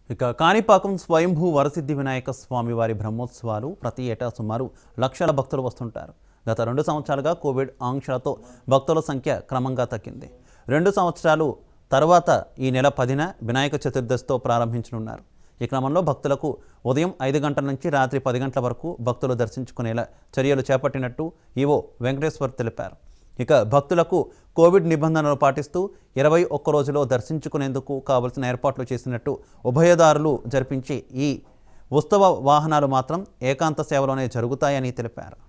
ఇక కాణిపాకం స్వయంభూ వరసిద్ధి వినాయక స్వామి వారి బ్రహ్మోత్సవాలు ప్రతి ఏటా సుమారు లక్షల భక్తులు వస్తుంటారు గత రెండు సంవత్సరాలుగా కోవిడ్ ఆంక్షలతో భక్తుల సంఖ్య క్రమంగా తగ్గింది రెండు సంవత్సరాలు తర్వాత ఈ నెల పదిన వినాయక చతుర్దశితో ప్రారంభించనున్నారు ఈ క్రమంలో భక్తులకు ఉదయం ఐదు గంటల నుంచి రాత్రి పది గంటల వరకు భక్తులు దర్శించుకునేలా చర్యలు చేపట్టినట్టు ఈవో వెంకటేశ్వర్ తెలిపారు ఇక భక్తులకు కోవిడ్ నిబంధనలు పాటిస్తూ ఇరవై ఒక్క రోజులో దర్శించుకునేందుకు కావలసిన ఏర్పాట్లు చేసినట్టు ఉభయదారులు జరిపించి ఈ ఉత్సవ వాహనాలు మాత్రం ఏకాంత సేవలోనే జరుగుతాయని తెలిపారు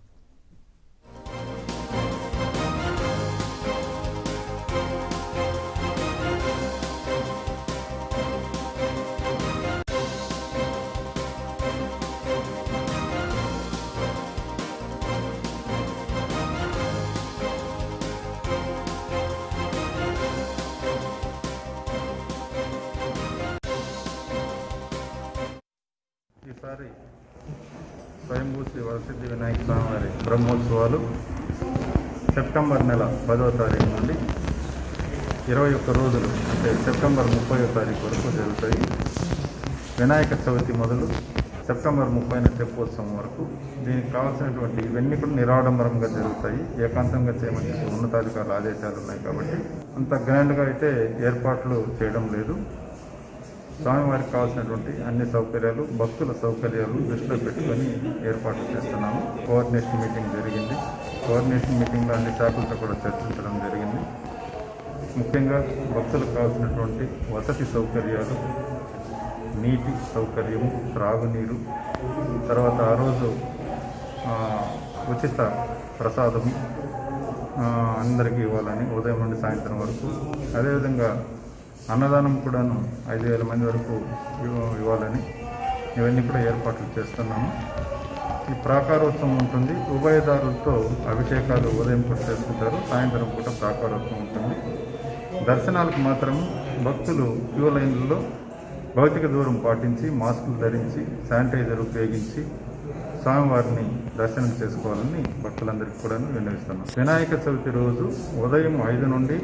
ఈసారి స్వయంభూ శ్రీ వరసిద్ధి వినాయక స్వామి వారి బ్రహ్మోత్సవాలు సెప్టెంబర్ నెల పదవ తారీఖు నుండి ఇరవై ఒక్క రోజులు అంటే సెప్టెంబర్ ముప్పై తారీఖు వరకు జరుగుతాయి వినాయక చవితి మొదలు సెప్టెంబర్ ముప్పైన తెప్పోత్సవం వరకు దీనికి కావాల్సినటువంటి ఇవన్నీ కూడా నిరాడంబరంగా జరుగుతాయి ఏకాంతంగా చేయమని చెప్పి ఉన్నతాధికారుల ఆదేశాలు ఉన్నాయి కాబట్టి అంత గ్రాండ్గా అయితే ఏర్పాట్లు చేయడం లేదు స్వామివారికి కావాల్సినటువంటి అన్ని సౌకర్యాలు భక్తుల సౌకర్యాలు దృష్టిలో పెట్టుకొని ఏర్పాట్లు చేస్తున్నాము కోఆర్డినేషన్ మీటింగ్ జరిగింది కోఆర్డినేషన్ మీటింగ్లో అన్ని శాఖలతో కూడా చర్చించడం జరిగింది ముఖ్యంగా భక్తులకు కావాల్సినటువంటి వసతి సౌకర్యాలు నీటి సౌకర్యము త్రాగునీరు తర్వాత ఆ రోజు ఆ, ఉచిత ప్రసాదము ఆ, అందరికీ ఇవ్వాలని ఉదయం నుండి సాయంత్రం వరకు అదేవిధంగా అన్నదానం కూడాను ఐదు వేల మంది వరకు ఇవ్వ- ఇవ్వాలని ఇవన్నీ కూడా ఏర్పాట్లు చేస్తున్నాము ఈ ప్రాకారోత్సవం ఉంటుంది ఉభయదారులతో అభిషేకాలు ఉదయం పూట చేసుకుంటారు సాయంత్రం పూట ప్రాకారోత్సవం ఉంటుంది దర్శనాలకు మాత్రం భక్తులు క్యూ లైన్లలో భౌతిక దూరం పాటించి మాస్కులు ధరించి శానిటైజర్ ఉపయోగించి స్వామివారిని దర్శనం చేసుకోవాలని భక్తులందరికీ కూడా విన్నవిస్తున్నాం వినాయక చవితి రోజు ఉదయం ఐదు నుండి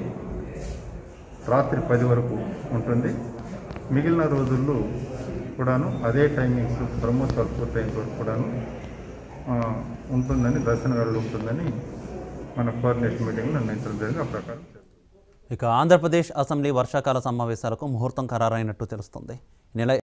రాత్రి పది వరకు ఉంటుంది మిగిలిన రోజుల్లో కూడాను అదే టైమింగ్స్ బ్రహ్మోత్సవాలు పూర్తయిన వరకు కూడాను ఆ, ఉంటుందని దర్శన వేళ ఉంటుందని మన కోఆర్డినేషన్ మీటింగ్లో నిర్ణయించడం జరిగింది ఆ ప్రకారం చేస్తాం. ఇక ఆంధ్రప్రదేశ్ అసెంబ్లీ వర్షాకాల సమావేశాలకు ముహూర్తం ఖరారైనట్టు తెలుస్తుంది ఈ నెల